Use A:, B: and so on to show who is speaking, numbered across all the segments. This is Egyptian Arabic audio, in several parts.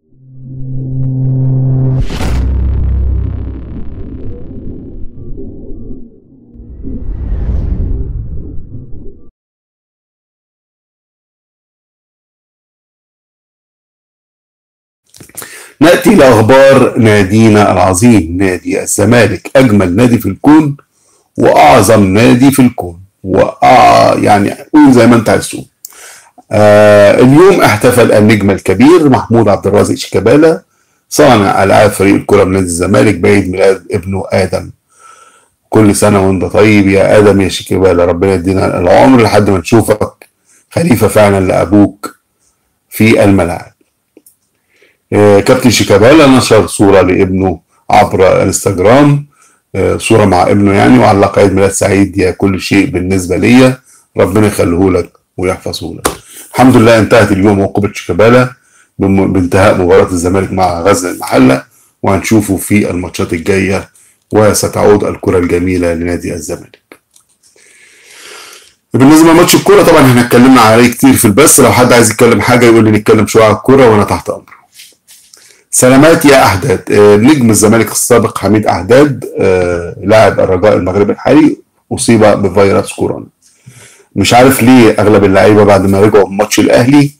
A: نأتي لأخبار نادينا العظيم نادي الزمالك أجمل نادي في الكون وأعظم نادي في الكون وأع... يعني قول زي ما أنت عايز تقول آه اليوم احتفل النجم الكبير محمود عبد الرازق شيكابالا صانع ألعاب فريق الكرة من نادي الزمالك بعيد ميلاد ابنه آدم كل سنة وأنت طيب يا آدم يا شيكابالا ربنا يدينا العمر لحد ما نشوفك خليفة فعلا لأبوك في الملاعب آه، كابتن شيكابالا نشر صورة لابنه عبر انستجرام آه، صورة مع ابنه يعني وعلق عيد ميلاد سعيد يا كل شيء بالنسبة ليا ربنا يخليه لك ويحفظه لك الحمد لله انتهت اليوم عقوبة شيكابالا بم- بانتهاء مباراة الزمالك مع غزل المحلة وهنشوفه في الماتشات الجاية وستعود الكرة الجميلة لنادي الزمالك بالنسبة لماتش الكورة طبعا احنا اتكلمنا عليه كتير في البث لو حد عايز يتكلم حاجة يقول لي نتكلم شوية على الكورة وانا تحت امره سلامات يا احداد آه، نجم الزمالك السابق حميد احداد آه، لاعب الرجاء المغربي الحالي اصيب بفيروس كورونا مش عارف ليه اغلب اللعيبه بعد ما رجعوا من ماتش الاهلي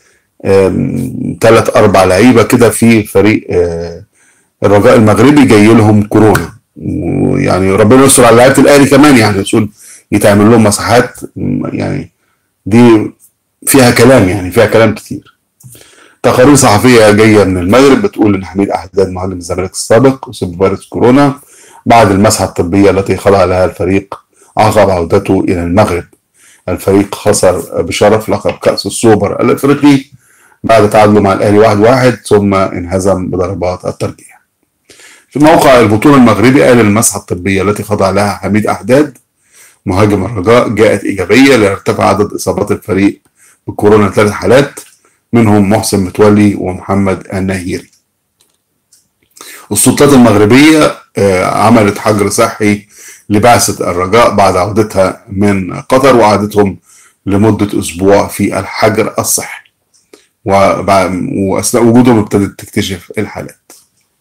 A: ثلاث اربع لعيبه كده في فريق آه، الرجاء المغربي جاي لهم كورونا ويعني ربنا يستر على لعيبه الاهلي كمان يعني يقول يتعمل لهم مساحات م- يعني دي فيها كلام يعني فيها كلام كتير تقارير صحفيه جايه من المغرب بتقول ان حميد احداد معلم الزمالك السابق اصيب بفيروس كورونا بعد المسحه الطبيه التي خضع لها الفريق عقب عودته الى المغرب الفريق خسر بشرف لقب كاس السوبر الافريقي بعد تعادله مع الاهلي واحد واحد ثم انهزم بضربات الترجيح في موقع البطوله المغربي قال المسحه الطبيه التي خضع لها حميد احداد مهاجم الرجاء جاءت ايجابيه ليرتفع عدد اصابات الفريق بكورونا ثلاث حالات منهم محسن متولي ومحمد النهيري السلطات المغربية آه، عملت حجر صحي لبعثة الرجاء بعد عودتها من قطر وعادتهم لمدة أسبوع في الحجر الصحي وبع- وأثناء وجودهم ابتدت تكتشف الحالات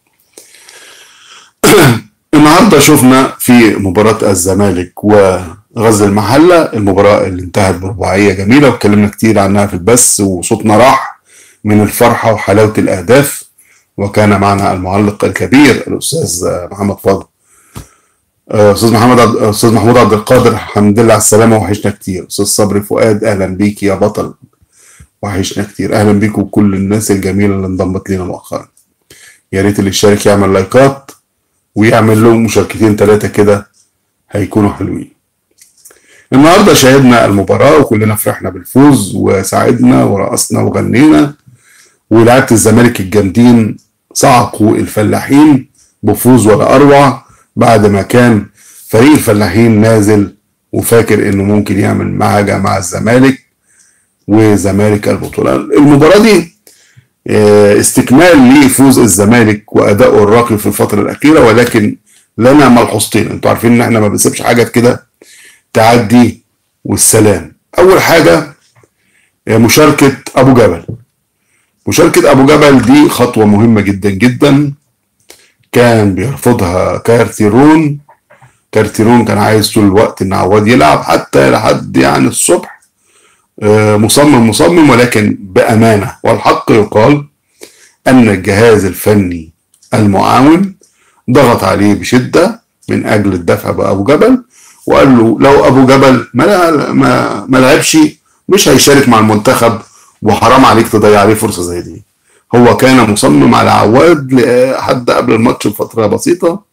A: النهارده شفنا في مباراة الزمالك وغزل المحلة المباراة اللي انتهت برباعية جميلة واتكلمنا كتير عنها في البث وصوتنا راح من الفرحة وحلاوة الأهداف وكان معنا المعلق الكبير الأستاذ محمد فاضل آه، أستاذ محمد عبد... أستاذ محمود عبد القادر الحمد لله على السلامة وحشنا كتير أستاذ صبري فؤاد أهلا بيك يا بطل وحشنا كتير أهلا بيك وكل الناس الجميلة اللي انضمت لنا مؤخرا يا ريت اللي يشارك يعمل لايكات ويعمل لهم مشاركتين ثلاثة كده هيكونوا حلوين النهاردة شاهدنا المباراة وكلنا فرحنا بالفوز وساعدنا ورقصنا وغنينا ولعبة الزمالك الجامدين صعقوا الفلاحين بفوز ولا أروع بعد ما كان فريق الفلاحين نازل وفاكر انه ممكن يعمل معجة مع الزمالك وزمالك البطولة المباراة دي آه، استكمال لفوز الزمالك وادائه الراقي في الفتره الاخيره ولكن لنا ملحوظتين انتوا عارفين ان احنا ما بنسيبش حاجه كده تعدي والسلام اول حاجه آه، مشاركه ابو جبل مشاركه ابو جبل دي خطوه مهمه جدا جدا كان بيرفضها كارتيرون كارتيرون كان عايز طول الوقت ان عواد يلعب حتى لحد يعني الصبح آه، مصمم مصمم ولكن بأمانة والحق يقال أن الجهاز الفني المعاون ضغط عليه بشدة من أجل الدفع بأبو جبل وقال له لو أبو جبل ما ما, ما لعبش مش هيشارك مع المنتخب وحرام عليك تضيع عليه فرصة زي دي هو كان مصمم على عواد لحد قبل الماتش بفترة بسيطة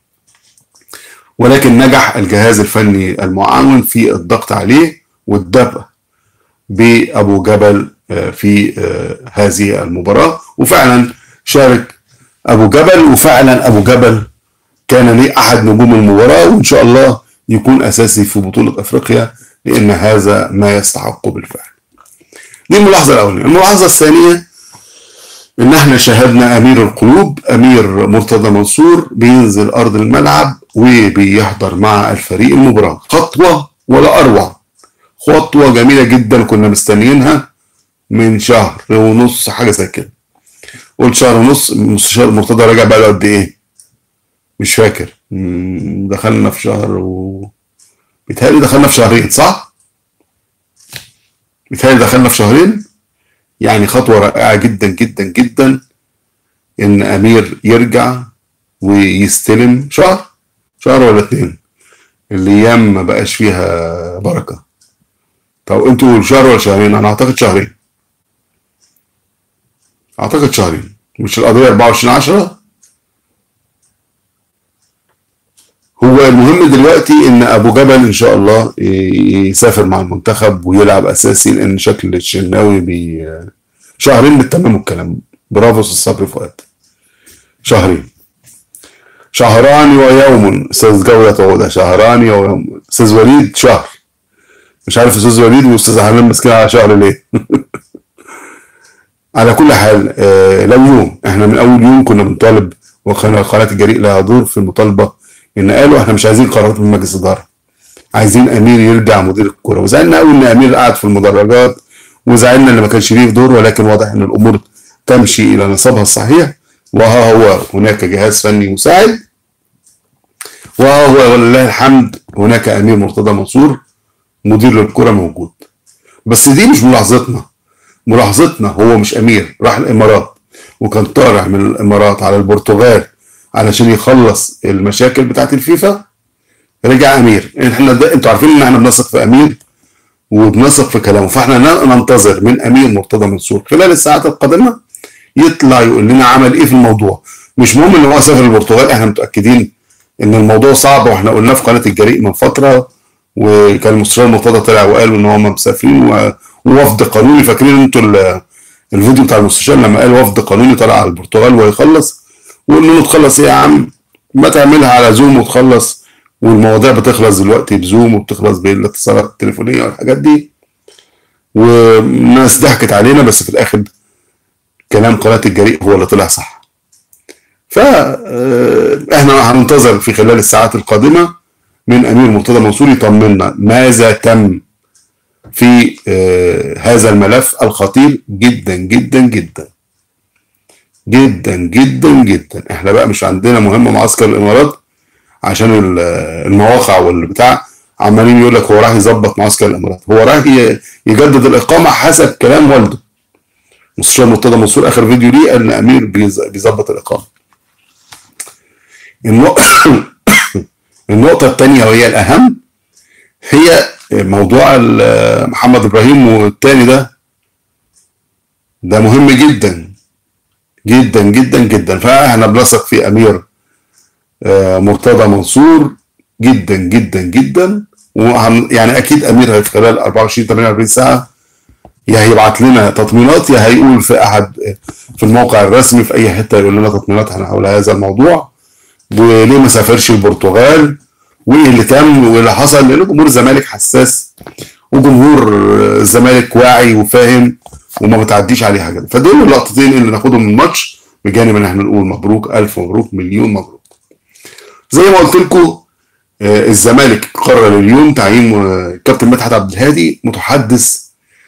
A: ولكن نجح الجهاز الفني المعاون في الضغط عليه والدفع بأبو جبل آه، في آه، هذه المباراة وفعلا شارك أبو جبل وفعلا أبو جبل كان ليه أحد نجوم المباراة وإن شاء الله يكون أساسي في بطولة أفريقيا لأن هذا ما يستحقه بالفعل دي الملاحظة الأولانية الملاحظة الثانية إن احنا شاهدنا أمير القلوب أمير مرتضى منصور بينزل أرض الملعب وبيحضر مع الفريق المباراة خطوة ولا أروع خطوة جميلة جدا كنا مستنيينها من شهر ونص حاجة زي كده قلت شهر ونص مستشار مرتضى راجع بقى له قد ايه مش فاكر مم، دخلنا في شهر و بيتهيألي دخلنا في شهرين صح؟ بيتهيألي دخلنا في شهرين يعني خطوة رائعة جدا جدا جدا إن أمير يرجع ويستلم شهر شهر ولا اتنين الأيام ما بقاش فيها بركة طب انتوا قولوا شهر ولا شهرين أنا أعتقد شهرين أعتقد شهرين مش القضية 24 10 هو المهم دلوقتي ان ابو جبل ان شاء الله ي- يسافر مع المنتخب ويلعب اساسي لان شكل الشناوي بي شهرين بالتمام الكلام برافو الصبري فؤاد شهرين شهران ويوم استاذ جولة عودة شهران ويوم استاذ وليد شهر مش عارف استاذ وليد واستاذ حنان ماسكين على شهر ليه على كل حال آه، لو يوم احنا من اول يوم كنا بنطالب وكان قناه الجريء لها دور في المطالبه ان قالوا احنا مش عايزين قرارات من مجلس اداره عايزين امير يرجع مدير الكوره وزعلنا قوي ان امير قاعد في المدرجات وزعلنا ان ما كانش ليه دور ولكن واضح ان الامور تمشي الى نصابها الصحيح وها هو هناك جهاز فني مساعد وها هو ولله الحمد هناك امير مرتضى منصور مدير للكره موجود بس دي مش ملاحظتنا ملاحظتنا هو مش امير راح الامارات وكان طالع من الامارات على البرتغال علشان يخلص المشاكل بتاعت الفيفا رجع امير احنا ده انتوا عارفين ان احنا بنثق في امير وبنثق في كلامه فاحنا ن- ننتظر من امير مرتضى منصور خلال الساعات القادمه يطلع يقول لنا عمل ايه في الموضوع مش مهم ان هو سافر البرتغال احنا متاكدين ان الموضوع صعب واحنا قلنا في قناه الجريء من فتره وكان المستشار مرتضى طلع وقالوا ان هم مسافرين و- ووفد قانوني فاكرين انتوا ال- الفيديو بتاع المستشار لما قال وفد قانوني طلع على البرتغال ويخلص وقلنا له تخلص ايه يا عم ما تعملها على زوم وتخلص والمواضيع بتخلص دلوقتي بزوم وبتخلص بالاتصالات التليفونيه والحاجات دي والناس ضحكت علينا بس في الاخر كلام قناه الجريء هو اللي طلع صح فاحنا هننتظر في خلال الساعات القادمه من امير مرتضى منصور يطمنا ماذا تم في آه، هذا الملف الخطير جدا جدا جدا جدا جدا جدا احنا بقى مش عندنا مهمه معسكر الامارات عشان ال- المواقع والبتاع عمالين يقول لك هو راح يظبط معسكر الامارات هو راح ي- يجدد الاقامه حسب كلام والده مستشار مرتضى منصور اخر فيديو ليه قال ان امير بيز- بيظبط الاقامه النق- النقطه الثانيه وهي الاهم هي موضوع ال- محمد ابراهيم والتاني ده ده مهم جدا جدا جدا جدا فاحنا بنثق في امير آه، مرتضى منصور جدا جدا جدا وهن يعني اكيد امير هي في خلال 24 48 ساعه يا هيبعت لنا تطمينات يا هيقول في احد في الموقع الرسمي في اي حته يقول لنا تطمينات عن حول هذا الموضوع وليه ما سافرش البرتغال وايه اللي تم وايه اللي حصل لان جمهور الزمالك حساس وجمهور الزمالك واعي وفاهم وما بتعديش عليه حاجه فدول اللقطتين اللي ناخدهم من الماتش بجانب ان احنا نقول مبروك الف مبروك مليون مبروك زي ما قلت لكم آه، الزمالك قرر اليوم تعيين آه، كابتن مدحت عبد الهادي متحدث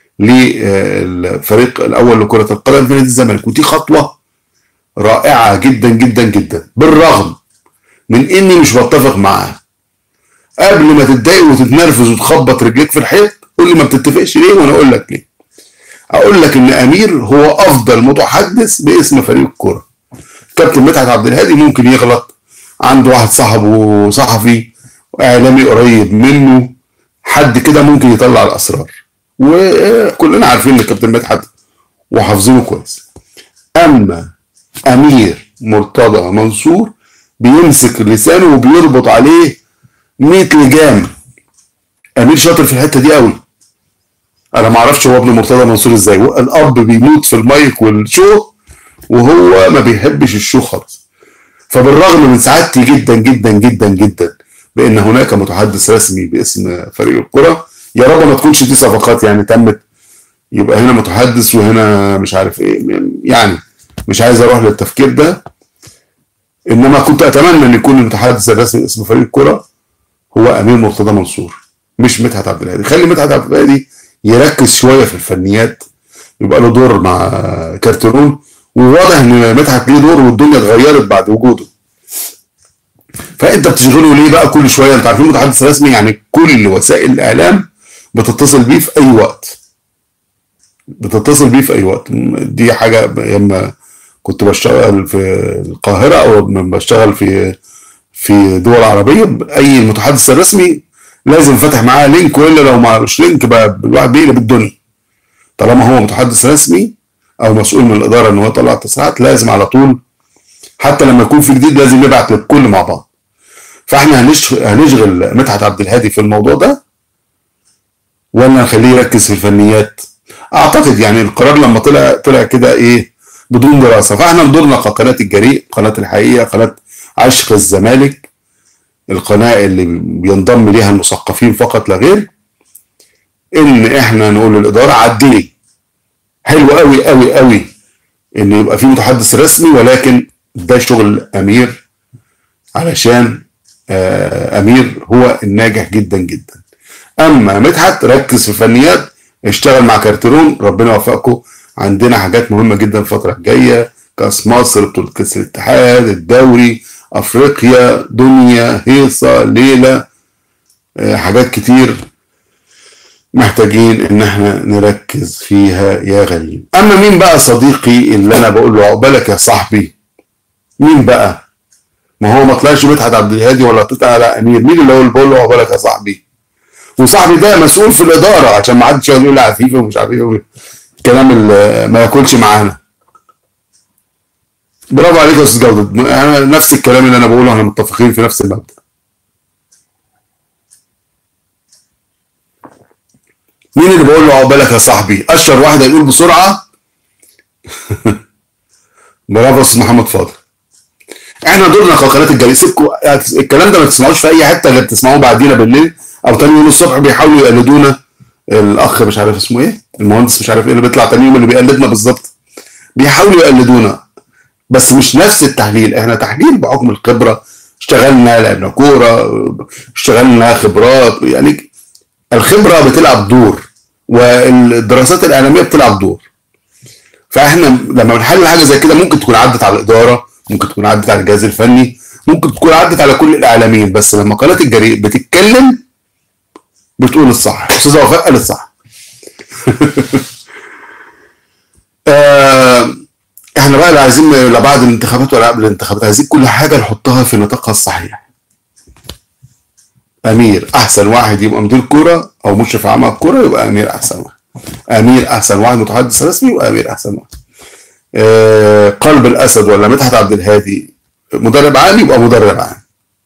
A: للفريق الاول لكره القدم في نادي الزمالك ودي خطوه رائعه جدا جدا جدا بالرغم من اني مش بتفق معاه قبل ما تتضايق وتتنرفز وتخبط رجليك في الحيط قول لي ما بتتفقش ليه وانا اقول لك ليه اقول لك ان امير هو افضل متحدث باسم فريق الكوره كابتن مدحت عبد الهادي ممكن يغلط عنده واحد صاحبه صحفي اعلامي قريب منه حد كده ممكن يطلع الاسرار وكلنا عارفين ان كابتن مدحت وحافظينه كويس اما امير مرتضى منصور بيمسك لسانه وبيربط عليه 100 لجام امير شاطر في الحته دي قوي انا ما اعرفش هو ابن مرتضى منصور ازاي الاب بيموت في المايك والشو وهو ما بيحبش الشو خالص فبالرغم من سعادتي جدا جدا جدا جدا بان هناك متحدث رسمي باسم فريق الكره يا رب ما تكونش دي صفقات يعني تمت يبقى هنا متحدث وهنا مش عارف ايه يعني مش عايز اروح للتفكير ده انما كنت اتمنى ان يكون المتحدث الرسمي اسم فريق الكره هو امير مرتضى منصور مش مدحت عبد الهادي خلي مدحت عبد الهادي يركز شويه في الفنيات يبقى له دور مع كارترون وواضح ان مدحت ليه دور والدنيا اتغيرت بعد وجوده فانت بتشغله ليه بقى كل شويه انت عارفين متحدث رسمي يعني كل وسائل الاعلام بتتصل بيه في اي وقت بتتصل بيه في اي وقت دي حاجه لما كنت بشتغل في القاهره او لما بشتغل في في دول عربيه اي متحدث رسمي لازم فاتح معاه لينك والا لو معلوش لينك بقى الواحد بيقلب الدنيا طالما هو متحدث رسمي او مسؤول من الاداره ان هو يطلع تصريحات لازم على طول حتى لما يكون في جديد لازم نبعت للكل مع بعض فاحنا هنشغل مدحت عبد الهادي في الموضوع ده ولا نخليه يركز في الفنيات اعتقد يعني القرار لما طلع طلع كده ايه بدون دراسه فاحنا دورنا كقناه الجريء قناه الحقيقه قناه عشق الزمالك القناه اللي بينضم ليها المثقفين فقط لا غير ان احنا نقول للاداره عدلي حلو قوي قوي قوي ان يبقى في متحدث رسمي ولكن ده شغل امير علشان امير هو الناجح جدا جدا اما مدحت ركز في فنيات اشتغل مع كارترون ربنا يوفقكم عندنا حاجات مهمه جدا الفتره الجايه كاس مصر بطوله كاس الاتحاد الدوري افريقيا دنيا هيصه ليله حاجات كتير محتاجين ان احنا نركز فيها يا غريب اما مين بقى صديقي اللي انا بقول له عقبالك يا صاحبي مين بقى ما هو ما طلعش مدحت عبد الهادي ولا طلع على امير مين اللي هو اللي بقول له عقبالك يا صاحبي وصاحبي ده مسؤول في الاداره عشان ما حدش يقول لي عفيفه ومش عارف ايه الكلام اللي ما ياكلش معانا برافو عليك يا استاذ جودة انا نفس الكلام اللي انا بقوله احنا متفقين في نفس المبدا مين اللي بقول له عقبالك يا صاحبي اشهر واحد هيقول بسرعه برافو استاذ محمد فاضل احنا دورنا كقناه الجريء سيبكم الكلام ده ما تسمعوش في اي حته غير تسمعوه بعدينا بالليل او تاني يوم الصبح بيحاولوا يقلدونا الاخ مش عارف اسمه ايه المهندس مش عارف ايه اللي بيطلع تاني يوم اللي بيقلدنا بالظبط بيحاولوا يقلدونا بس مش نفس التحليل احنا تحليل بحكم الخبره اشتغلنا لعبنا كوره اشتغلنا خبرات يعني الخبره بتلعب دور والدراسات الاعلاميه بتلعب دور فاحنا لما بنحلل حاجه زي كده ممكن تكون عدت على الاداره ممكن تكون عدت على الجهاز الفني ممكن تكون عدت على كل الاعلاميين بس لما قناه الجريء بتتكلم بتقول الصح استاذ وفاء قال الصح آه احنا بقى لا عايزين لا بعد الانتخابات ولا قبل الانتخابات عايزين كل حاجه نحطها في نطاقها الصحيح امير احسن واحد يبقى مدير كوره او مشرف عام على الكوره يبقى امير احسن واحد امير احسن واحد متحدث رسمي وامير احسن واحد آه قلب الاسد ولا مدحت عبد الهادي مدرب عام يبقى مدرب عام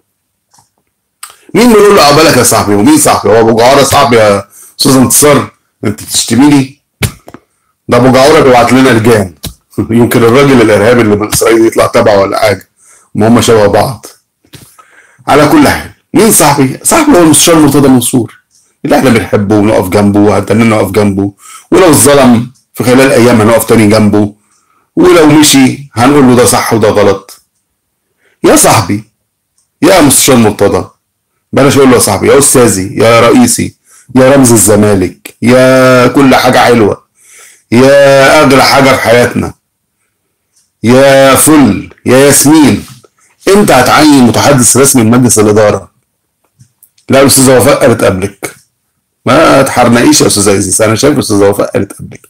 A: مين بيقول له عقبالك يا صاحبي ومين صاحبي هو ابو جعاره صاحبي يا استاذ انتصار انت بتشتميني ده ابو جعاره بيبعت لنا لجان يمكن الراجل الارهابي اللي من اسرائيل يطلع تبعه ولا حاجه ما هم شبه بعض على كل حال مين صاحبي؟ صاحبي هو المستشار مرتضى منصور اللي احنا بنحبه ونقف جنبه وهنتمنى نقف جنبه ولو اتظلم في خلال ايام هنقف تاني جنبه ولو مشي هنقول له ده صح وده غلط يا صاحبي يا مستشار مرتضى بلاش اقول له يا صاحبي يا استاذي يا رئيسي يا رمز الزمالك يا كل حاجه حلوه يا اغلى حاجه في حياتنا يا فل يا ياسمين انت هتعين متحدث رسمي لمجلس الاداره لا الاستاذه وفاء قالت قبلك ما تحرنقيش يا استاذ عزيز انا شايف الاستاذه وفاء قالت قبلك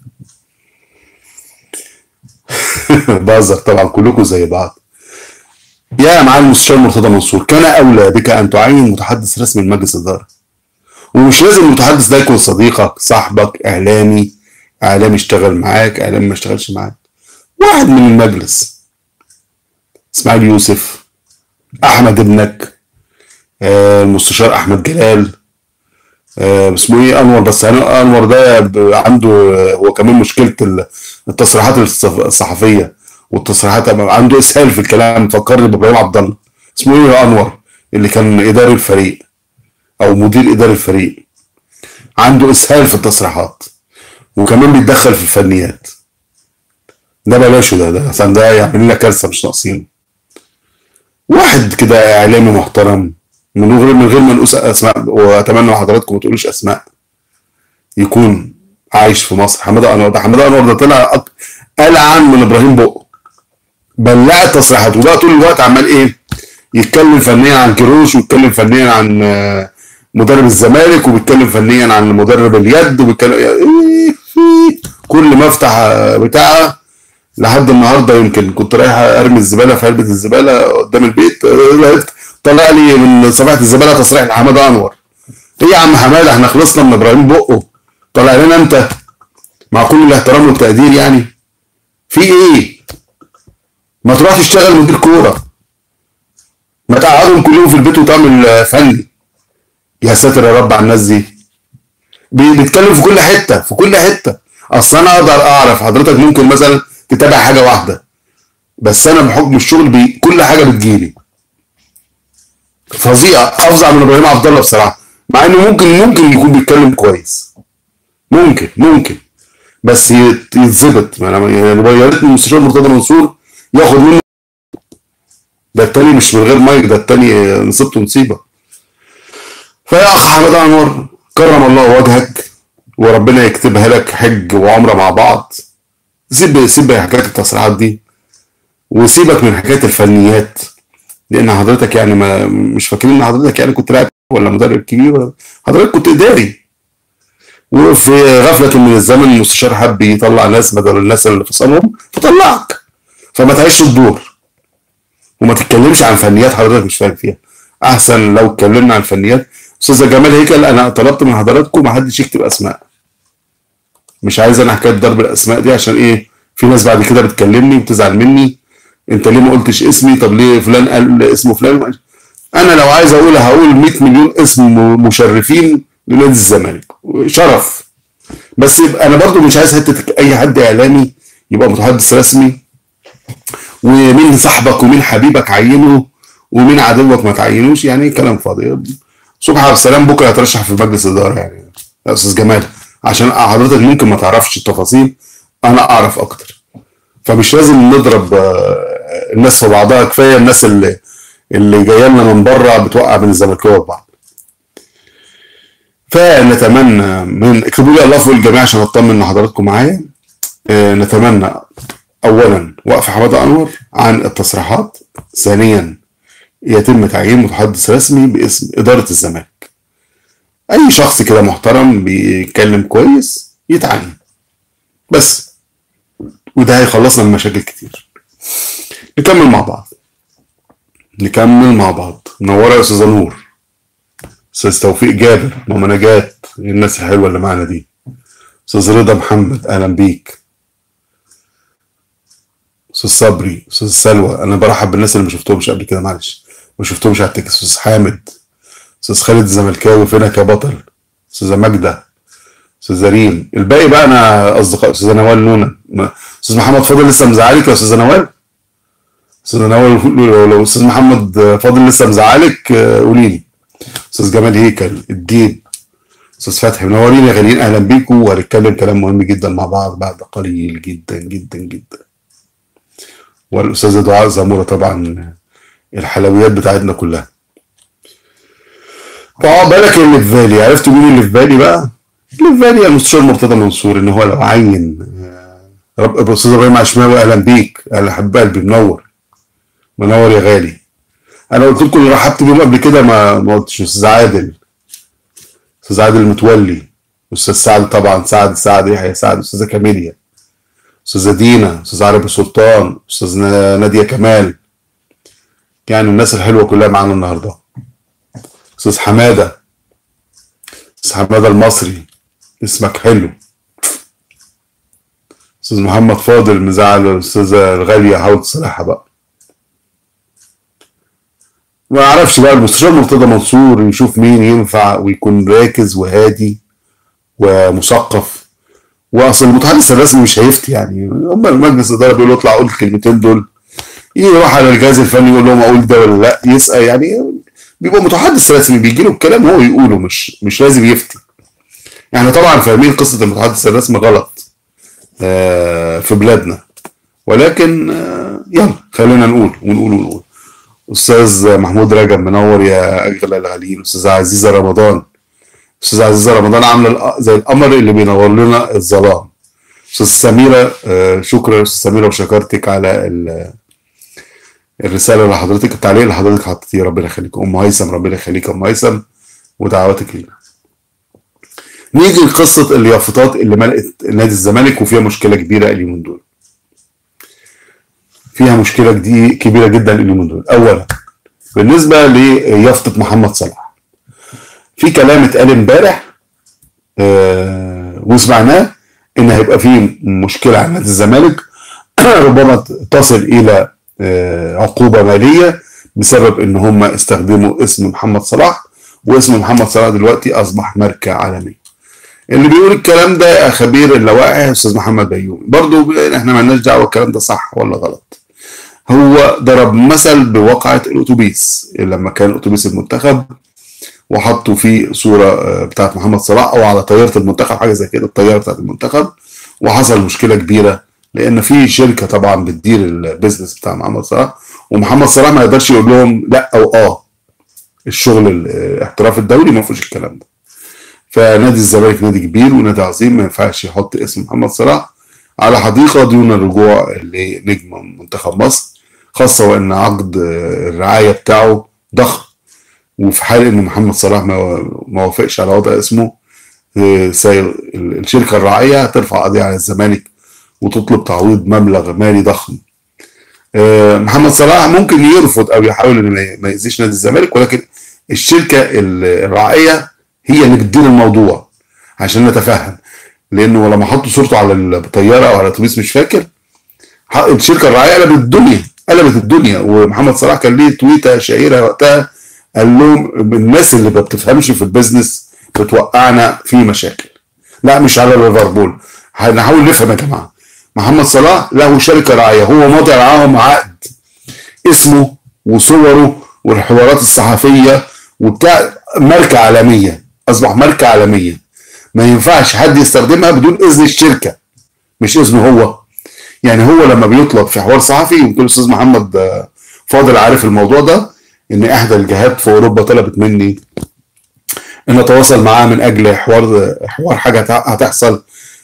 A: بهزر طبعا كلكم زي بعض يا معالي المستشار مرتضى منصور كان اولى بك ان تعين متحدث رسمي لمجلس الاداره ومش لازم المتحدث ده يكون صديقك صاحبك اعلامي اعلامي اشتغل معاك اعلامي ما اشتغلش معاك واحد من المجلس اسماعيل يوسف احمد ابنك آه المستشار احمد جلال آه اسمه ايه انور بس انور ده عنده هو كمان مشكله التصريحات الصحفيه والتصريحات عنده اسهال في الكلام فكرني بابراهيم عبد الله اسمه ايه يا انور اللي كان اداري الفريق او مدير اداري الفريق عنده اسهال في التصريحات وكمان بيتدخل في الفنيات ده بلاشه ده ده عشان ده يعمل لنا كارثه مش ناقصين واحد كده اعلامي محترم من غير من غير ما نقول اسماء واتمنى حضراتكم ما تقولوش اسماء يكون عايش في مصر حماده انور ده حماده انور ده طلع أك... العن من ابراهيم بقه بلعت تصريحات وبقى طول الوقت عمال ايه يتكلم فنيا عن كيروش ويتكلم فنيا عن آه، مدرب الزمالك وبيتكلم فنيا عن مدرب اليد وبيتكلم إيه في كل ما افتح آه، بتاع لحد النهارده يمكن كنت رايح ارمي الزباله في علبه الزباله قدام البيت آه، لقيت طلع لي من صفحه الزباله تصريح لحماده انور ايه يا عم حماده احنا خلصنا من ابراهيم بقه طلع لنا انت مع كل الاحترام والتقدير يعني في ايه ما تروح تشتغل مدير كوره ما تقعدهم كلهم في البيت وتعمل آه، فني يا ساتر يا رب على الناس دي بي- بيتكلم في كل حته في كل حته اصل انا اقدر اعرف حضرتك ممكن مثلا تتابع حاجه واحده بس انا بحكم الشغل بي كل حاجه بتجيلي فظيع افظع من ابراهيم عبد الله بصراحه مع انه ممكن ممكن يكون بيتكلم كويس ممكن ممكن بس يت- يتظبط ما انا يعني يا ريت المستشار مرتضى منصور ياخد منه ده التاني مش من غير مايك ده التاني نصيبته نصيبه فيا اخ حماد انور كرم الله وجهك وربنا يكتبها لك حج وعمره مع بعض سيب سيب حكايه التصريحات دي وسيبك من حكايه الفنيات لان حضرتك يعني ما مش فاكرين ان حضرتك يعني كنت لاعب ولا مدرب كبير ولا حضرتك كنت اداري وفي غفله من الزمن المستشار حب يطلع ناس بدل الناس اللي فصلهم فطلعك فما تعيش الدور وما تتكلمش عن فنيات حضرتك مش فاهم فيها احسن لو اتكلمنا عن فنيات استاذ جمال هيكل انا طلبت من حضراتكم ما حدش يكتب اسماء مش عايز انا حكايه ضرب الاسماء دي عشان ايه في ناس بعد كده بتكلمني وبتزعل مني انت ليه ما قلتش اسمي طب ليه فلان قال اسمه فلان انا لو عايز اقول هقول 100 مليون اسم مشرفين لنادي الزمالك شرف بس يبقى انا برضو مش عايز حته اي حد اعلامي يبقى متحدث رسمي ومين صاحبك ومين حبيبك عينه ومين عدوك ما تعينوش يعني كلام فاضي صبحي عبد السلام بكره هترشح في مجلس الاداره يعني يا استاذ جمال عشان حضرتك ممكن ما تعرفش التفاصيل انا اعرف اكتر فمش لازم نضرب آه، الناس في بعضها كفايه الناس اللي اللي جايه لنا من بره بتوقع بين الزملكاويه وبعض فنتمنى من اكتبوا لي الله فوق الجميع عشان اطمن ان حضراتكم معايا آه، نتمنى اولا وقف حماده انور عن التصريحات ثانيا يتم تعيين متحدث رسمي باسم اداره الزمالك اي شخص كده محترم بيتكلم كويس يتعين بس وده هيخلصنا من مشاكل كتير نكمل مع بعض نكمل مع بعض منوره يا استاذه نور استاذ توفيق جابر ماما نجاة الناس الحلوه اللي معانا دي استاذ رضا محمد اهلا بيك استاذ صبري استاذ سلوى انا برحب بالناس اللي ما شفتهمش قبل كده معلش ما شفتهمش على التكس استاذ حامد استاذ خالد الزملكاوي فينك يا بطل استاذه ماجده استاذ ريم الباقي بقى انا اصدقاء استاذ نوال نونا ما- استاذ محمد فاضل لسه مزعلك يا استاذ نوال استاذ نوال لو لو استاذ محمد فاضل لسه مزعلك آه، قولي لي استاذ جمال هيكل الدين استاذ فتحي منورين يا غاليين اهلا بيكم وهنتكلم كلام مهم جدا مع بعض بعد قليل جدا جدا جدا والاستاذه دعاء زموره طبعا الحلويات بتاعتنا كلها اه بالك اللي في بالي عرفتوا مين اللي في بالي بقى اللي في بالي المستشار مرتضى منصور ان هو لو عين آه، رب استاذ ابراهيم عشماوي اهلا بيك اهلا حبيب قلبي منور منور يا غالي انا قلت لكم اللي رحبت بيهم قبل كده ما ما قلتش استاذ عادل استاذ عادل متولي استاذ سعد طبعا سعد سعد يحيى سعد استاذه كاميليا استاذه دينا استاذ عربي سلطان استاذ نا- ناديه كمال يعني الناس الحلوه كلها معانا النهارده استاذ حماده استاذ حماده المصري اسمك حلو استاذ محمد فاضل مزعل الاستاذه الغاليه حاول تصلحها بقى ما اعرفش بقى المستشار مرتضى منصور يشوف مين ينفع ويكون راكز وهادي ومثقف واصل المتحدث الرسمي مش هيفتي يعني هم المجلس الاداره بيقول له اطلع قول الكلمتين دول يروح على الجهاز الفني يقول لهم اقول ده ولا لا يسال يعني بيبقى متحدث رسمي بيجي له الكلام هو يقوله مش مش لازم يفتي يعني طبعا فاهمين قصه المتحدث الرسمي غلط آه، في بلادنا ولكن آه، يلا خلينا نقول ونقول ونقول استاذ محمود رجب منور يا اغلى الغاليين استاذه عزيزه رمضان استاذه عزيزه رمضان عامله الأ- زي القمر اللي بينور لنا الظلام استاذ سميره آه، شكرا يا استاذ سميره وشكرتك على ال- الرساله اللي حضرتك التعليق اللي حضرتك حطيتيه ربنا يخليك ام هيثم ربنا يخليك ام هيثم ودعواتك لينا نيجي لقصه اليافطات اللي ملقت نادي الزمالك وفيها مشكله كبيره اليومين دول فيها مشكله دي كبيره جدا اليومين دول اولا بالنسبه ليافطه محمد صلاح في كلام اتقال امبارح آه وسمعناه ان هيبقى في مشكله على نادي الزمالك ربما تصل الى آه عقوبه ماليه بسبب ان هم استخدموا اسم محمد صلاح واسم محمد صلاح دلوقتي اصبح ماركه عالميه اللي بيقول الكلام ده خبير اللوائح استاذ محمد بيومي برضو احنا مالناش دعوه الكلام ده صح ولا غلط هو ضرب مثل بواقعة الأتوبيس لما كان أتوبيس المنتخب وحطوا فيه صورة بتاعت محمد صلاح أو على طيارة المنتخب حاجة زي كده الطيارة بتاعت المنتخب وحصل مشكلة كبيرة لأن في شركة طبعا بتدير البيزنس بتاع محمد صلاح ومحمد صلاح ما يقدرش يقول لهم لا أو آه الشغل الاحتراف الدولي ما فيهوش الكلام ده فنادي الزمالك نادي كبير ونادي عظيم ما ينفعش يحط اسم محمد صلاح على حديقة دون الرجوع لنجم منتخب مصر خاصة وإن عقد الرعاية بتاعه ضخم وفي حال إن محمد صلاح ما وافقش على وضع اسمه الشركة الراعية هترفع قضية على الزمالك وتطلب تعويض مبلغ مالي ضخم محمد صلاح ممكن يرفض أو يحاول إنه ما يأذيش نادي الزمالك ولكن الشركة الراعية هي اللي بتدير الموضوع عشان نتفهم لانه لما حطوا صورته على الطياره او على الاتوبيس مش فاكر الشركه الراعيه قلبت الدنيا قلبت الدنيا ومحمد صلاح كان ليه تويته شهيره وقتها قال لهم الناس اللي ما بتفهمش في البيزنس بتوقعنا في مشاكل لا مش على ليفربول هنحاول نفهم يا جماعه محمد صلاح له شركه راعيه هو ماضي معاهم عقد اسمه وصوره والحوارات الصحفيه وبتاع ماركه عالميه اصبح ماركه عالميه ما ينفعش حد يستخدمها بدون اذن الشركه مش اذنه هو يعني هو لما بيطلب في حوار صحفي يمكن الاستاذ محمد فاضل عارف الموضوع ده ان احدى الجهات في اوروبا طلبت مني ان اتواصل معاه من اجل حوار حوار حاجه هتحصل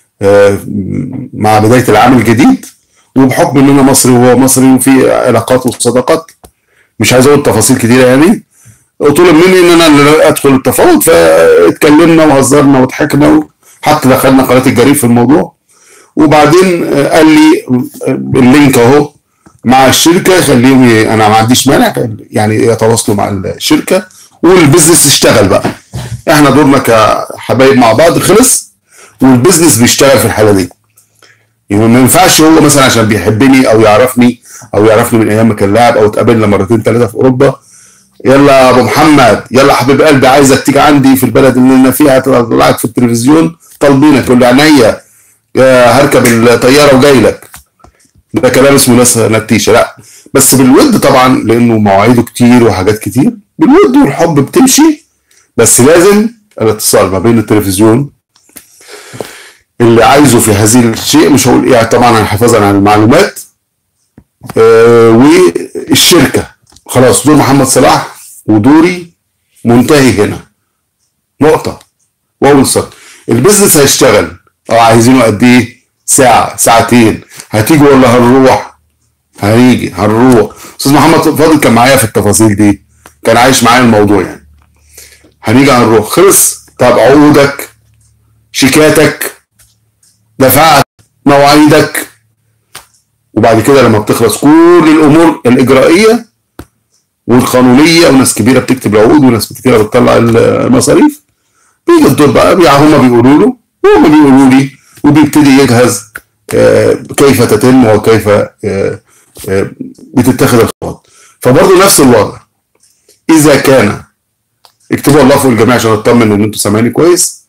A: مع بدايه العام الجديد وبحكم ان انا مصري وهو مصري وفي علاقات وصداقات مش عايز اقول تفاصيل كتيره يعني طلب مني ان انا اللي ادخل التفاوض فاتكلمنا وهزرنا وضحكنا حتى دخلنا قناه الجريف في الموضوع وبعدين قال لي اللينك اهو مع الشركه خليهم انا ما عنديش مانع يعني يتواصلوا مع الشركه والبيزنس يشتغل بقى احنا دورنا كحبايب مع بعض خلص والبيزنس بيشتغل في الحاله دي يعني ما ينفعش هو مثلا عشان بيحبني او يعرفني او يعرفني من ايام ما كان لاعب او اتقابلنا مرتين ثلاثه في اوروبا يلا يا ابو محمد يلا حبيب قلبي عايزك تيجي عندي في البلد اللي انا فيها طلعت في التلفزيون طالبينك تقول لي عينيا هركب الطياره وجاي لك ده كلام اسمه ناس نتيشه لا بس بالود طبعا لانه مواعيده كتير وحاجات كتير بالود والحب بتمشي بس لازم الاتصال ما بين التلفزيون اللي عايزه في هذه الشيء مش هقول ايه طبعا حفاظا على المعلومات آه والشركه خلاص دور محمد صلاح ودوري منتهي هنا نقطة وأول سطر البيزنس هيشتغل أو عايزينه قد إيه؟ ساعة ساعتين هتيجي ولا هنروح؟ هنيجي هنروح أستاذ محمد فاضل كان معايا في التفاصيل دي كان عايش معايا الموضوع يعني هنيجي هنروح خلص طب عقودك شيكاتك دفعت مواعيدك وبعد كده لما بتخلص كل الامور الاجرائيه والقانونيه وناس كبيره بتكتب العقود وناس كتيره بتطلع المصاريف بيجي الدور بقى هما بيقولوا له وهم بيقولوا لي وبيبتدي يجهز كيف تتم وكيف بتتخذ الخطوات فبرضه نفس الوضع اذا كان اكتبوا الله فوق الجميع عشان اطمن ان انتوا سامعيني كويس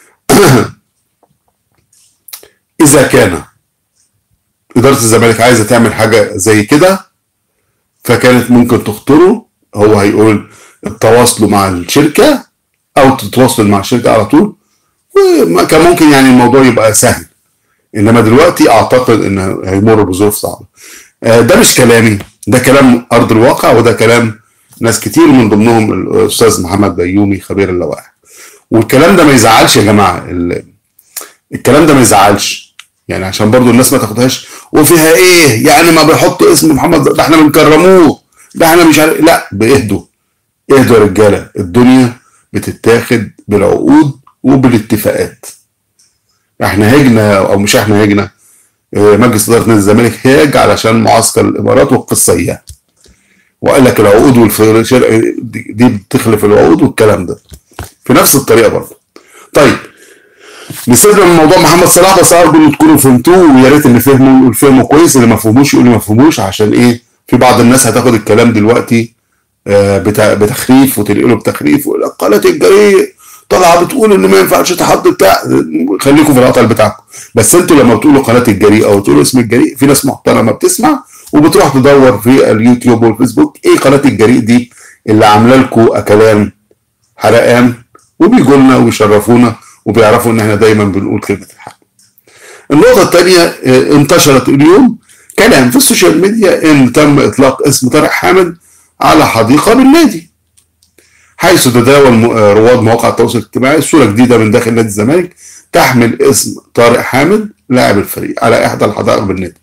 A: اذا كان اداره الزمالك عايزه تعمل حاجه زي كده فكانت ممكن تخطره هو هيقول تواصلوا مع الشركه او تتواصلوا مع الشركه على طول وكان ممكن يعني الموضوع يبقى سهل انما دلوقتي اعتقد ان هيمر بظروف صعبه ده مش كلامي ده كلام ارض الواقع وده كلام ناس كتير من ضمنهم الاستاذ محمد بيومي خبير اللوائح والكلام ده ما يزعلش يا جماعه الكلام ده ما يزعلش يعني عشان برضو الناس ما تاخدهاش وفيها ايه يعني ما بيحطوا اسم محمد ده احنا بنكرموه ده احنا مش عارف لا باهدوا اهدوا يا رجاله الدنيا بتتاخد بالعقود وبالاتفاقات احنا هجنا او مش احنا هجنا اه مجلس اداره نادي الزمالك هاج علشان معسكر الامارات والقصه اياه وقال لك العقود والشرق دي بتخلف العقود والكلام ده في نفس الطريقه برضه طيب نسيبنا من موضوع محمد صلاح بس ارجو ان تكونوا فهمتوه ويا ريت اللي فهموا يقول فهموا كويس اللي ما فهموش يقول ما فهموش عشان ايه في بعض الناس هتاخد الكلام دلوقتي آه بتخريف وتنقله بتخريف قناه الجريء طالعه بتقول ان ما ينفعش تحط بتاع خليكم في العطل بتاعكم بس انتوا لما بتقولوا قناه الجريء او تقولوا اسم الجريء في ناس محترمه بتسمع وبتروح تدور في اليوتيوب والفيسبوك ايه قناه الجريء دي اللي عامله لكم اكلام حرقان وبيجوا لنا ويشرفونا وبيعرفوا ان احنا دايما بنقول كلمه الحق. النقطه الثانيه انتشرت اليوم كلام في السوشيال ميديا ان تم اطلاق اسم طارق حامد على حديقه بالنادي. حيث تداول رواد مواقع التواصل الاجتماعي صوره جديده من داخل نادي الزمالك تحمل اسم طارق حامد لاعب الفريق على احدى الحدائق بالنادي.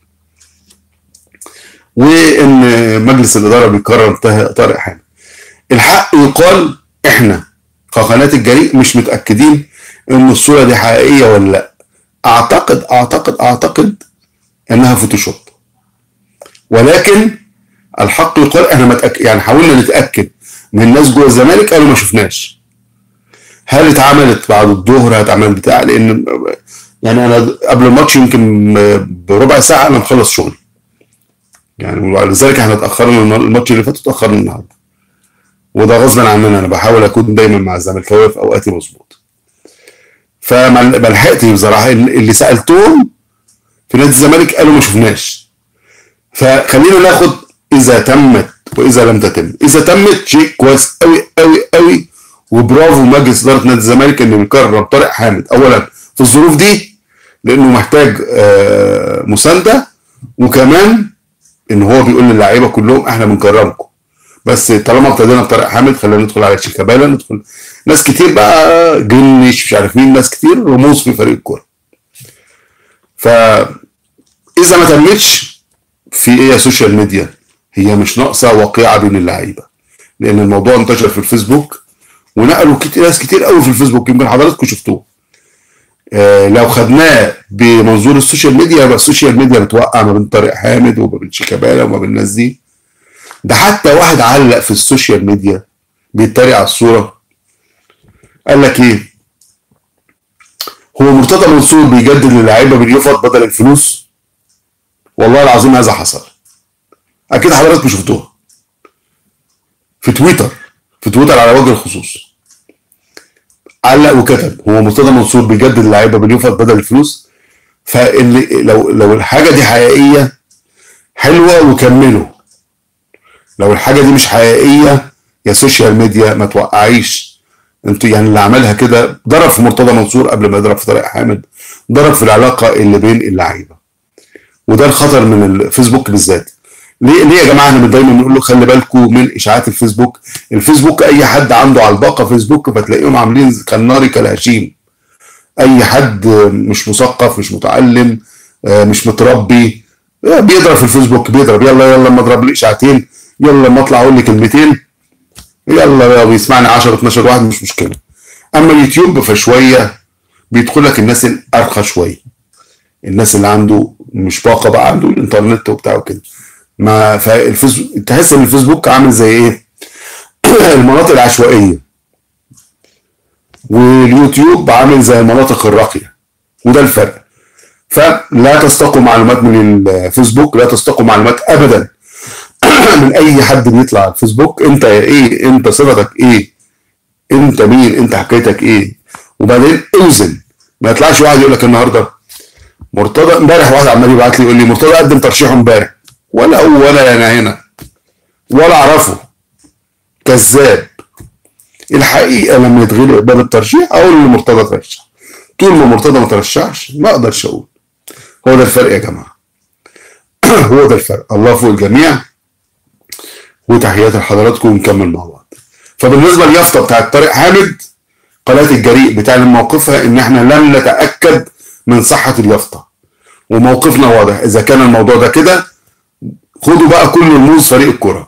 A: وان مجلس الاداره بيقرر طارق حامد. الحق يقال احنا كقناه الجريء مش متاكدين ان الصوره دي حقيقيه ولا لا اعتقد اعتقد اعتقد انها فوتوشوب ولكن الحق يقال احنا متأكد يعني حاولنا نتاكد من ناس جوه الزمالك قالوا ما شفناش هل اتعملت بعد الظهر هتعمل بتاع لان يعني انا قبل الماتش يمكن بربع ساعه انا مخلص شغلي يعني ولذلك احنا اتاخرنا الماتش اللي فات اتاخرنا النهارده وده غصبا عننا انا بحاول اكون دايما مع الزملكاويه في اوقاتي مظبوط فما لحقتش بصراحه اللي سالتهم في نادي الزمالك قالوا ما شفناش فخلينا ناخد اذا تمت واذا لم تتم اذا تمت شيء كويس قوي قوي قوي وبرافو مجلس اداره نادي الزمالك انه بيكرم طارق حامد اولا في الظروف دي لانه محتاج مسانده وكمان ان هو بيقول للعيبه كلهم احنا بنكرمكم بس طالما ابتدينا بطارق حامد خلينا ندخل على شيكابالا ندخل ناس كتير بقى جنش مش عارف مين ناس كتير رموز في فريق الكوره فاذا ما تمتش في ايه سوشيال ميديا هي مش ناقصه وقيعه بين اللعيبه لان الموضوع انتشر في الفيسبوك ونقلوا كتير ناس كتير قوي في الفيسبوك يمكن حضراتكم شفتوه آه لو خدناه بمنظور السوشيال ميديا يبقى السوشيال ميديا بتوقع ما بين طارق حامد وما بين شيكابالا وما بين الناس دي ده حتى واحد علق في السوشيال ميديا بيتريق على الصوره قال لك ايه هو مرتضى منصور بيجدد للعيبه باليفط بدل الفلوس والله العظيم هذا حصل اكيد حضراتكم شفتوها في تويتر في تويتر على وجه الخصوص علق وكتب هو مرتضى منصور بيجدد اللعيبه باليفط بدل الفلوس فاللي لو لو الحاجه دي حقيقيه حلوه وكملوا لو الحاجه دي مش حقيقيه يا سوشيال ميديا ما توقعيش انتوا يعني اللي عملها كده ضرب في مرتضى منصور قبل ما يضرب في طارق حامد ضرب في العلاقه اللي بين اللعيبه وده الخطر من الفيسبوك بالذات ليه ليه يا جماعه احنا دايما بنقول له خلي بالكم من اشاعات الفيسبوك الفيسبوك اي حد عنده على الباقه فيسبوك فتلاقيهم عاملين كالناري كالهشيم اي حد مش مثقف مش متعلم مش متربي بيضرب في الفيسبوك بيضرب يلا يلا ما اضرب لي اشاعتين يلا لما اطلع اقول لي كلمتين يلا بيسمعني 10 12 واحد مش مشكله اما اليوتيوب فشويه بيدخل لك الناس الارقى شويه الناس اللي عنده مش باقه بقى عنده الانترنت وبتاع وكده ما فالفيسبوك تحس ان الفيسبوك عامل زي ايه المناطق العشوائيه واليوتيوب عامل زي المناطق الراقيه وده الفرق فلا تستقوا معلومات من الفيسبوك لا تستقوا معلومات ابدا من اي حد بيطلع على الفيسبوك انت ايه انت صفتك ايه انت مين انت حكايتك ايه وبعدين اوزن ما يطلعش واحد يقول لك النهارده مرتضى امبارح واحد عمال يبعت لي يقول لي مرتضى قدم ترشيحه امبارح ولا هو ولا انا هنا ولا اعرفه كذاب الحقيقه لما يتغلق باب الترشيح اقول ان مرتضى ترشح طول ما مرتضى ما ترشحش ما اقدرش اقول هو ده الفرق يا جماعه هو ده الفرق الله فوق الجميع وتحياتي لحضراتكم ونكمل مع بعض فبالنسبه لليافطه بتاعت طارق حامد قناه الجريء بتعلن موقفها ان احنا لم نتاكد من صحه اليافطه وموقفنا واضح اذا كان الموضوع ده كده خدوا بقى كل رموز فريق الكوره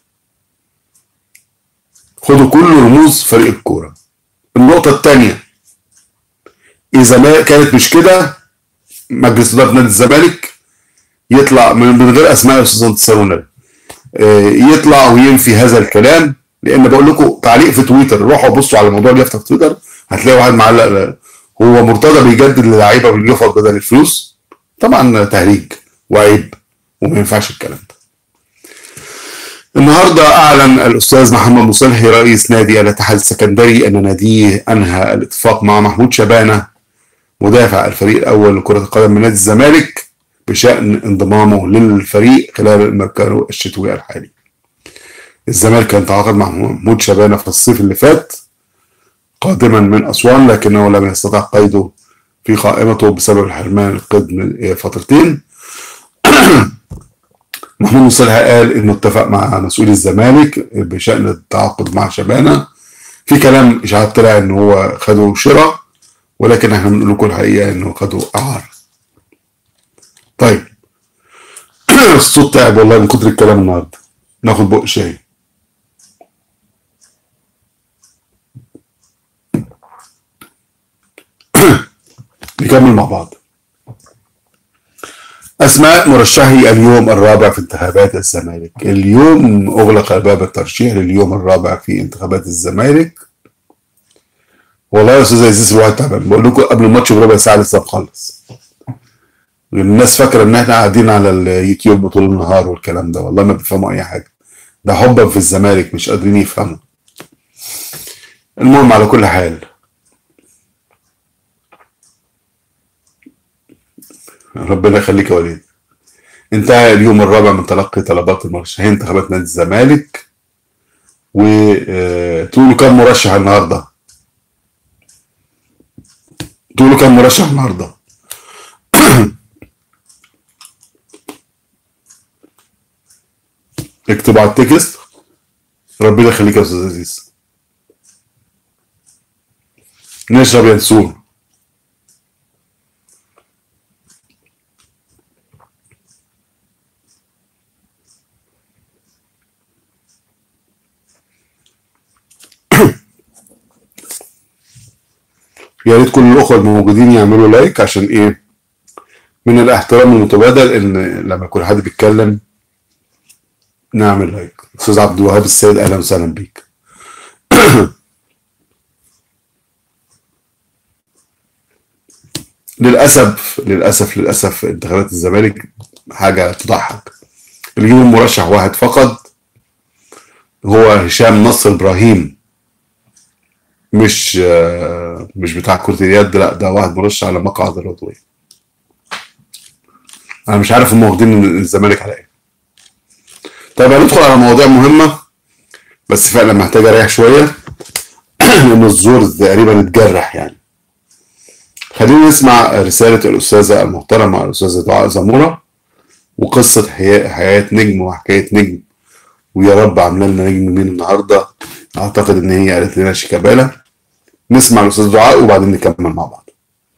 A: خدوا كل رموز فريق الكوره النقطه الثانيه اذا ما كانت مش كده مجلس اداره نادي الزمالك يطلع من غير اسماء يا استاذ انتصار يطلع وينفي هذا الكلام لان بقول لكم تعليق في تويتر روحوا بصوا على الموضوع اللي في تويتر هتلاقي واحد معلق هو مرتضى بيجدد للعيبه باليوفا بدل الفلوس طبعا تهريج وعيب وما ينفعش الكلام ده النهارده اعلن الاستاذ محمد مصلحي رئيس نادي الاتحاد السكندري ان ناديه انهى الاتفاق مع محمود شبانه مدافع الفريق الاول لكره القدم من نادي الزمالك بشان انضمامه للفريق خلال المركز الشتوي الحالي. الزمالك كان تعاقد مع محمود شبانه في الصيف اللي فات قادما من اسوان لكنه لم يستطع قيده في قائمته بسبب الحرمان القيد فترتين. محمود مصلح قال انه اتفق مع مسؤولي الزمالك بشان التعاقد مع شبانه في كلام اشاعات طلع ان هو خده شراء ولكن احنا بنقول لكم الحقيقه انه خده اعار طيب الصوت تعب والله من كتر الكلام النهارده ناخد بق شاي نكمل مع بعض أسماء مرشحي اليوم الرابع في انتخابات الزمالك اليوم أغلق باب الترشيح لليوم الرابع في انتخابات الزمالك والله يا أستاذ عزيز الواحد تعبان بقول لكم قبل الماتش بربع ساعة لسه مخلص الناس فاكرة إن إحنا قاعدين على اليوتيوب طول النهار والكلام ده والله ما بيفهموا أي حاجة ده حبا في الزمالك مش قادرين يفهموا المهم على كل حال ربنا يخليك يا وليد انتهى اليوم الرابع من تلقي طلبات المرشحين انتخابات نادي الزمالك وتقولوا كم مرشح النهارده تقولوا كم مرشح النهارده اكتبوا على التكست ربنا يخليك يا استاذ عزيز نشرب ينسون يا ريت كل الاخوه الموجودين يعملوا لايك عشان ايه من الاحترام المتبادل ان لما يكون حد بيتكلم نعمل لايك استاذ عبد الوهاب السيد اهلا وسهلا بيك للاسف للاسف للاسف انتخابات الزمالك حاجه تضحك اليوم مرشح واحد فقط هو هشام نصر ابراهيم مش مش بتاع كرة اليد لا ده واحد مرشح على مقعد العضوية انا مش عارف هم واخدين الزمالك على ايه طيب هندخل على مواضيع مهمة بس فعلا محتاج اريح شوية لان الزور تقريبا اتجرح يعني خلينا نسمع رسالة الأستاذة المحترمة الأستاذة دعاء زمورة وقصة حياة نجم وحكاية نجم ويا رب عاملة لنا نجم مين النهاردة أعتقد إن هي قالت لنا شيكابالا نسمع الأستاذ دعاء وبعدين نكمل مع بعض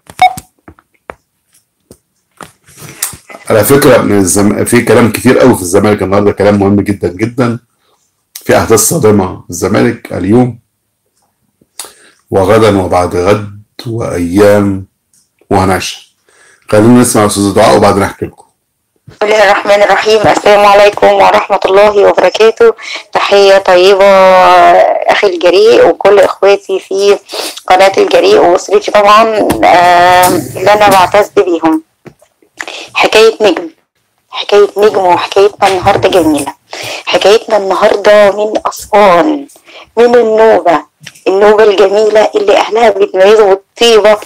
A: على فكرة من الزم... في كلام كتير قوي في الزمالك النهارده كلام مهم جدا جدا في أحداث صادمة في الزمالك اليوم وغدا وبعد غد وأيام وهنعشى خلينا نسمع الأستاذ دعاء وبعدين أحكي لكم
B: بسم الله الرحمن الرحيم السلام عليكم ورحمة الله وبركاته تحية طيبة أخي الجريء وكل إخواتي في قناة الجريء وأسرتي طبعا اللي أنا بعتز بيهم حكاية نجم حكاية نجم وحكايتنا النهاردة جميلة حكايتنا النهاردة من أسوان من النوبة النوبة الجميلة اللي أهلها بيتميزوا بالطيبة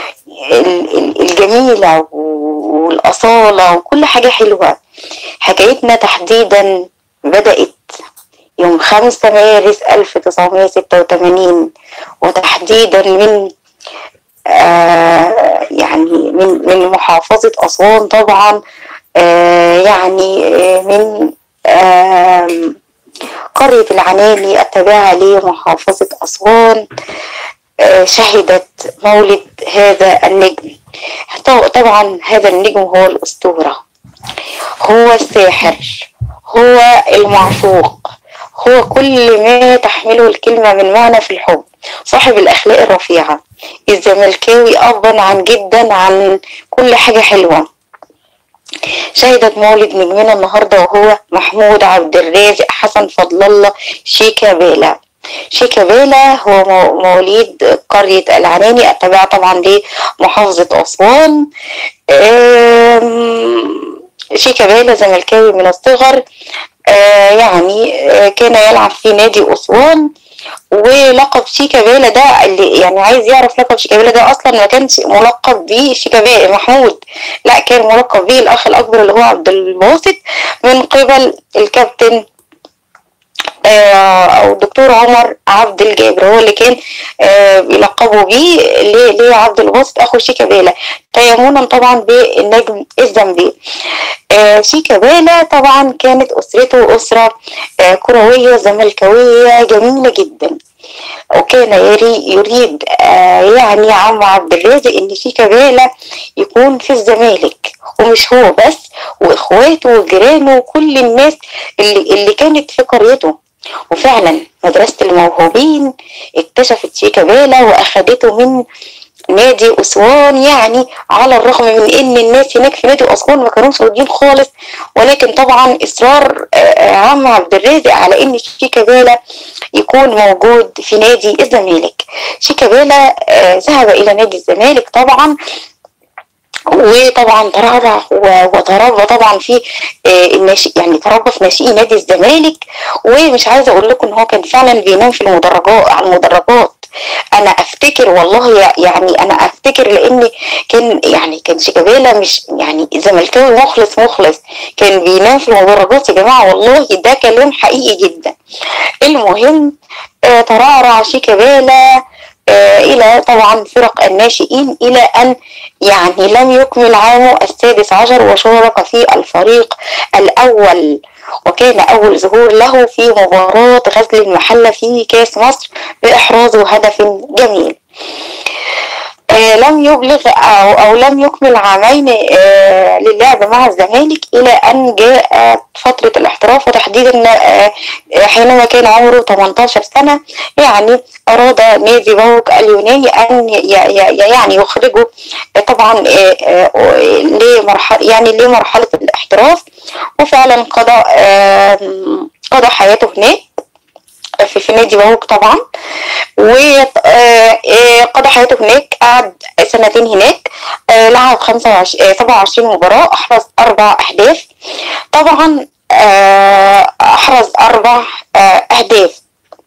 B: الجميلة والأصالة وكل حاجة حلوة حكايتنا تحديدا بدأت يوم خمسة مارس ألف تسعمية ستة وتمانين وتحديدا من آه يعني من من محافظة أسوان طبعا آه يعني آه من آه قرية العناني التابعة لمحافظة أسوان آه شهدت مولد هذا النجم طبعا هذا النجم هو الأسطورة هو الساحر هو المعشوق هو كل ما تحمله الكلمة من معنى في الحب صاحب الأخلاق الرفيعة الزملكاوي أبا عن جدا عن كل حاجة حلوة شهدت مولد نجمنا النهارده وهو محمود عبد الرازق حسن فضل الله شيكابالا شيكابالا هو مواليد قرية العناني التابعة طبعا لمحافظة أسوان شيكابالا زملكاوي من الصغر يعني كان يلعب في نادي أسوان ولقب شيكابالا ده اللي يعني عايز يعرف لقب شيكابالا ده اصلا ما كانش ملقب بيه شيكابالا محمود لا كان ملقب بيه الاخ الاكبر اللي هو عبد الباسط من قبل الكابتن او الدكتور عمر عبد الجابر هو اللي كان بيلقبوا بيه لعبد الباسط اخو شيكابالا تيمونا طبعا بالنجم الزنبي شيكابالا طبعا كانت اسرته اسره كرويه زملكاويه جميله جدا وكان يريد يعني عم عبد الرازق ان شيكابالا يكون في الزمالك ومش هو بس واخواته وجيرانه وكل الناس اللي, اللي كانت في قريته وفعلا مدرسة الموهوبين اكتشفت شيكابالا واخدته من نادي أسوان يعني على الرغم من ان الناس هناك في نادي أسوان ما كانوش راضيين خالص ولكن طبعا اصرار عم عبد الرازق على ان شيكابالا يكون موجود في نادي الزمالك شيكابالا ذهب الى نادي الزمالك طبعا وطبعا ترعرع وتربى طبعا في الناشئ يعني تربى في ناشئي نادي الزمالك ومش عايزه اقول لكم ان هو كان فعلا بينام في المدرجات على المدرجات انا افتكر والله يعني انا افتكر لان كان يعني كان شيكابالا مش يعني زملكاوي مخلص مخلص كان بينام في المدرجات يا جماعه والله ده كلام حقيقي جدا المهم آه ترعرع شيكابالا آه الى طبعا فرق الناشئين الى ان يعني لم يكمل عامه السادس عشر وشارك في الفريق الاول وكان أول ظهور له في مباراة غزل المحلة في كاس مصر بإحرازه هدف جميل آه لم يبلغ أو, أو لم يكمل عامين آه للعب مع الزمالك إلى أن جاء فترة الاحتراف وتحديدا آه حينما كان عمره 18 سنة يعني أراد نادي باوك اليوناني أن يعني يخرجه طبعا لمرحلة يعني لمرحلة الاحتراف وفعلا قضى قضى حياته هناك في, في نادي باوك طبعا وقضى حياته هناك قعد سنتين هناك لعب 25 27 مباراة أحرز أربع أهداف طبعا أحرز أربع أهداف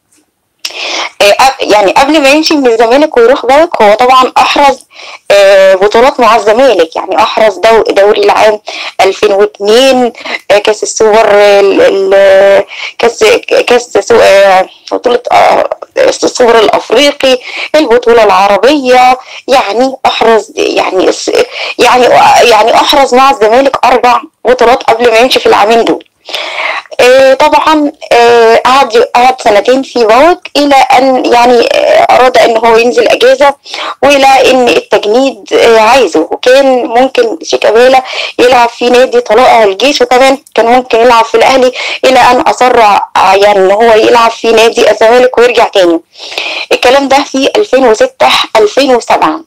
B: يعني قبل ما يمشي من الزمالك ويروح باوك هو طبعا احرز بطولات مع الزمالك يعني احرز دوري العام 2002 كاس السوبر كاس كاس بطولة السوبر الافريقي البطولة العربية يعني احرز يعني يعني يعني احرز مع الزمالك اربع بطولات قبل ما يمشي في العامين دول آه طبعا آه قعد قعد سنتين في باوك الى ان يعني آه اراد ان هو ينزل اجازه والى ان التجنيد عايزه وكان ممكن شيكابالا يلعب في نادي طلائع الجيش وكمان كان ممكن يلعب في الاهلي الى ان اصر يعني ان هو يلعب في نادي الزمالك ويرجع تاني الكلام ده في 2006 2007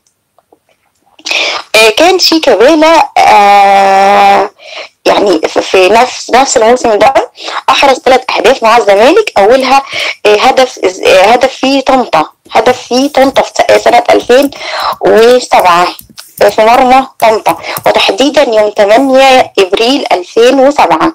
B: كان شيكابالا يعني في نفس نفس الموسم ده احرز ثلاث اهداف مع الزمالك اولها هدف هدف في طنطا هدف في طنطا في سنه 2007 في مرمى طنطا وتحديدا يوم 8 ابريل 2007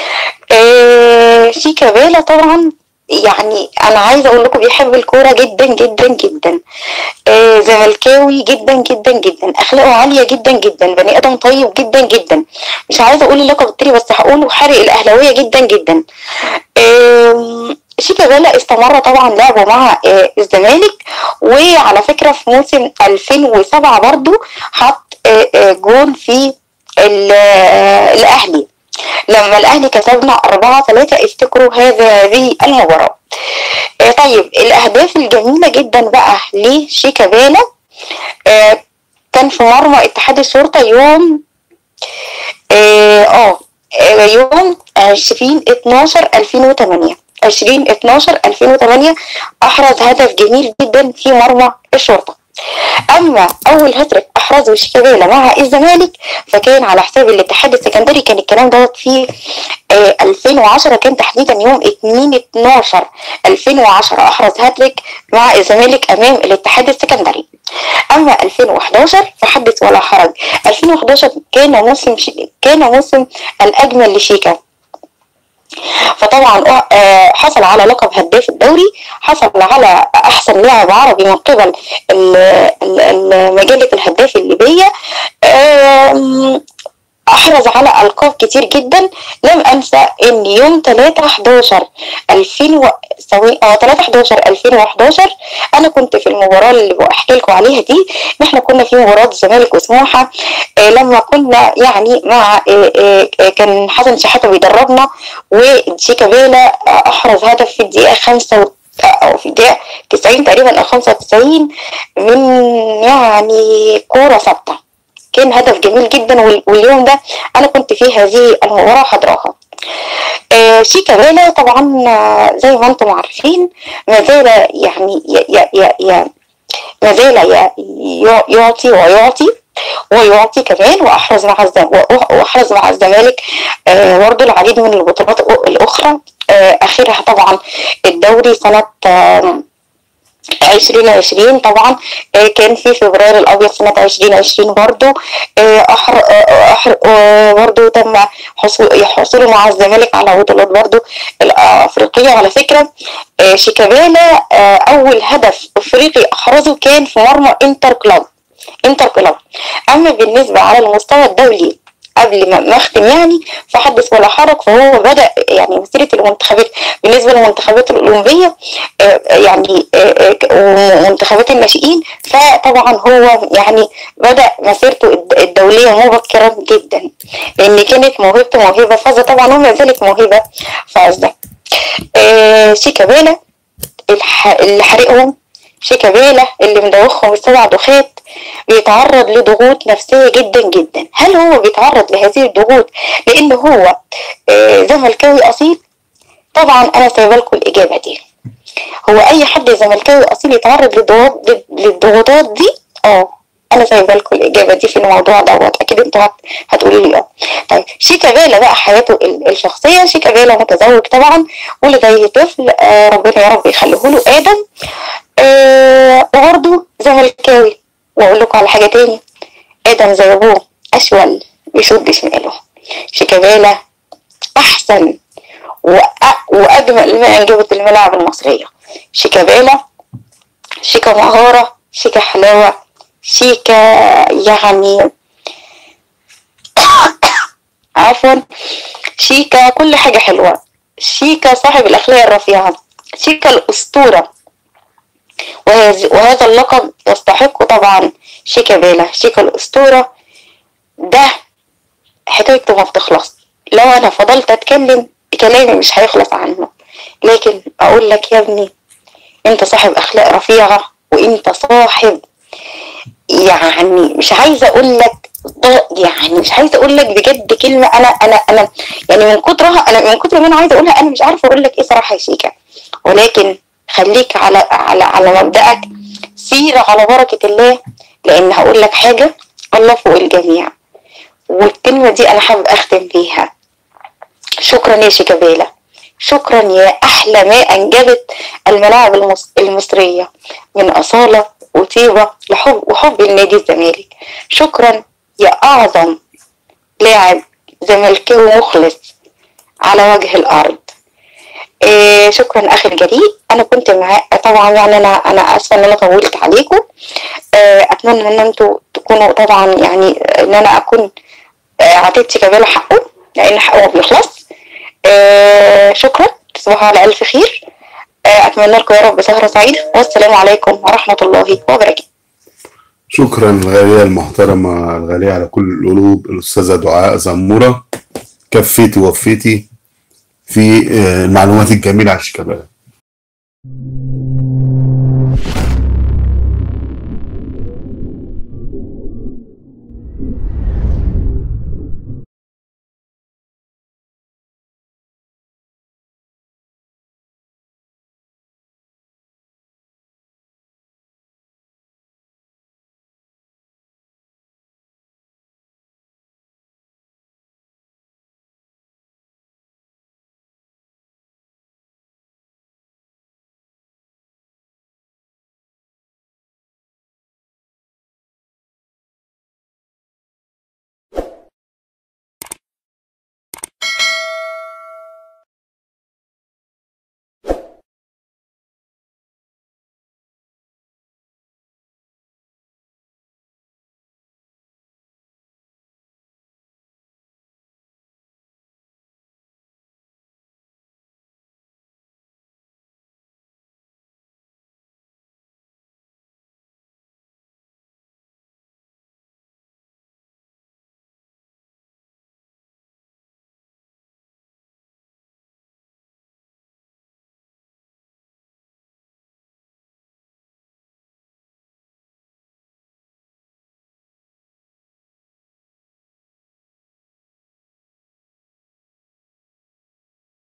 B: شيكابالا طبعا يعني انا عايزه اقول لكم بيحب الكوره جدا جدا جدا آه زملكاوي جدا جدا جدا اخلاقه عاليه جدا جدا بني ادم طيب جدا جدا مش عايزه اقول اللقب التاني بس هقوله حرق الاهلاويه جدا جدا آه شيكابالا استمر طبعا لعبه مع آه الزمالك وعلى فكره في موسم 2007 برضو حط آه آه جول في الاهلي لما الاهلي كسبنا 4 3 افتكروا هذا هذه المباراه آه طيب الاهداف الجميله جدا بقى لشيكابالا آه كان في مرمى اتحاد الشرطه يوم اه آه، آه، يوم 20 12 2008 20 12 2008 احرز هدف جميل جدا في مرمى الشرطه اما اول هاتريك احرزه شيكابالا مع الزمالك فكان على حساب الاتحاد السكندري كان الكلام دوت في آه 2010 كان تحديدا يوم 2 12 2010 احرز هاتريك مع الزمالك امام الاتحاد السكندري اما 2011 فحدث ولا حرج 2011 كان موسم شي... كان موسم الاجمل لشيكا فطبعا آه، حصل على لقب هداف الدوري حصل على احسن لاعب عربي من قبل ال- ال- ال- مجله الهداف الليبيه آم، احرز على القاب كتير جدا لم انسى ان يوم 3 11 2000 و... سوي... اه 3 11 2011 انا كنت في المباراه اللي بحكي لكم عليها دي ان احنا كنا في مباراه الزمالك وسموحه آه لما كنا يعني مع آه آه آه، كان حسن شحاته بيدربنا وشيكابالا آه، احرز هدف في الدقيقه 5 و... او في الدقيقه 90 تقريبا او 95 من يعني كوره ثابته كان هدف جميل جدا وال- واليوم ده انا كنت في هذه المباراه حضراها آه شيكابالا طبعا آه، زي ما انتم عارفين ما زال يعني ي ي ي ي ما زال ي- ي- يعطي ويعطي ويعطي كمان واحرز مع الزم... واحرز مع الزمالك آه برضه العديد من البطولات الأ- الاخرى آه اخرها طبعا الدوري سنه آه 2020 طبعا آه، كان في فبراير الابيض سنه 2020 برضو آه، أحر آه، أحر آه، برضو تم حصول حصوله مع الزمالك على بطولات برضو الافريقيه على فكره آه، شيكابالا آه، اول هدف افريقي احرزه كان في مرمى انتر كلاب انتر كلاب اما بالنسبه على المستوى الدولي قبل ما ما اختم يعني فحدث ولا حرج فهو بدا يعني مسيره المنتخبات بالنسبه للمنتخبات الاولمبيه آه، يعني آه، آه، ومنتخبات الناشئين فطبعا هو يعني بدا مسيرته الد- الدوليه مبكرا جدا لان كانت موهبته موهبه فازه طبعا وما زالت موهبه فازه آه، شيكابالا الح- اللي حرقهم شيكابالا اللي مدوخهم السبع دخات بيتعرض لضغوط نفسية جدا جدا هل هو بيتعرض لهذه الضغوط لأن هو آه، زملكاوي أصيل طبعا أنا سايبه لكم الإجابة دي هو أي حد زملكاوي أصيل يتعرض للضغوط للضغوطات دي اه انا سايبه لكم الاجابه دي في الموضوع دوت اكيد انتوا هت... هتقولوا لي اه طيب شيكابالا بقى حياته ال- الشخصيه شيكابالا متزوج طبعا ولديه طفل آه ربنا يا رب يخليه له ادم آه وبرضه زملكاوي واقول لكم على حاجه تاني ادم زي ابوه اشول يشد شماله شيكابالا احسن وأ... واجمل ما انجبت الملاعب المصريه شيكابالا شيكا مهاره شيكا حلاوه شيكا يعني عفوا شيكا كل حاجه حلوه شيكا صاحب الاخلاق الرفيعه شيكا الاسطوره وهذا وهذا اللقب يستحقه طبعا شيكابالا شيكا الأسطورة ده حكايته ما بتخلص لو أنا فضلت أتكلم كلامي مش هيخلص عنه لكن أقول لك يا ابني أنت صاحب أخلاق رفيعة وأنت صاحب يعني مش عايزة أقول لك يعني مش عايزه اقول لك بجد كلمه انا انا انا يعني من كترها انا من كتر ما انا عايزه اقولها انا مش عارفه اقول لك ايه صراحه يا شيكا ولكن خليك على على على مبدأك سير على بركة الله لأن هقول لك حاجة الله فوق الجميع والكلمة دي أنا حابب أختم بيها شكرا يا شيكابالا شكرا يا أحلى ما أنجبت الملاعب المص... المصرية من أصالة وطيبة لحب وحب النادي الزمالك شكرا يا أعظم لاعب زملكاوي مخلص على وجه الأرض إيه شكرا اخي الجريء انا كنت معاه طبعا يعني انا انا اسفه ان انا طولت عليكم إيه اتمنى ان انتوا تكونوا طبعا يعني ان انا اكون عطيت شيكابالا حقه لان حقه ما بيخلص إيه شكرا تصبحوا على الف خير إيه اتمنى لكم يا رب سهره سعيده والسلام عليكم ورحمه الله وبركاته
A: شكرا الغالية المحترمة الغالية على كل القلوب الأستاذة دعاء زمورة كفيتي وفيتي في المعلومات الجميلة عن شيكابالا